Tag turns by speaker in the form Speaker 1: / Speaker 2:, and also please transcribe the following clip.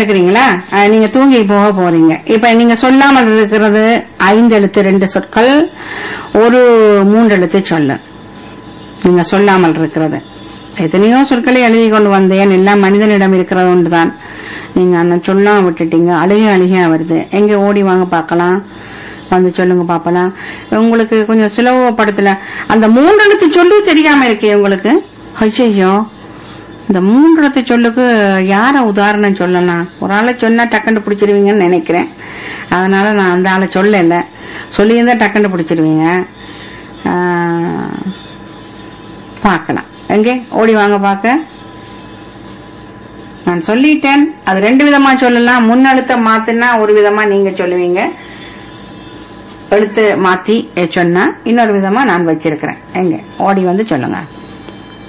Speaker 1: இருக்கிறீங்களா அஹ், நீங்க தூங்கி போக போறீங்க இப்ப நீங்க சொல்லாமல் இருக்கிறது ஐந்து எழுத்து ரெண்டு சொற்கள் ஒரு மூன்று எழுத்து சொல்லு நீங்க சொல்லாமல் இருக்கிறது எத்தனையோ சொற்களை எழுதி கொண்டு வந்தேன் எல்லாம் மனிதனிடம் இருக்கிறது ஒன்றுதான் நீங்க அந்த சொல்லாம விட்டுட்டீங்க அழுகை அழுகையா வருது எங்க ஓடி வாங்க பார்க்கலாம் வந்து சொல்லுங்க பாப்பலாம் உங்களுக்கு கொஞ்சம் சுலபப்படுத்தல அந்த மூன்று எழுத்து சொல்லி தெரியாம இருக்கே உங்களுக்கு ஐயோ இந்த மூன்று எழுத்து சொல்லுக்கு யார உதாரணம் சொல்லலாம் ஒரு ஆளை சொன்னா டக்குன்னு பிடிச்சிருவீங்கன்னு நினைக்கிறேன் அதனால நான் அந்த ஆளை சொல்லல சொல்லியிருந்தா டக்குன்னு பிடிச்சிருவீங்க ஆஹ், பார்க்கலாம் எங்கே ஓடி வாங்க பார்க்க நான் சொல்லிட்டேன் அது ரெண்டு விதமா சொல்லலாம் முன்னெழுத்த மாத்துனா ஒரு விதமா நீங்க சொல்லுவீங்க எழுத்து மாத்தி சொன்னா இன்னொரு விதமா நான் வச்சிருக்கிறேன் எங்க ஓடி வந்து சொல்லுங்க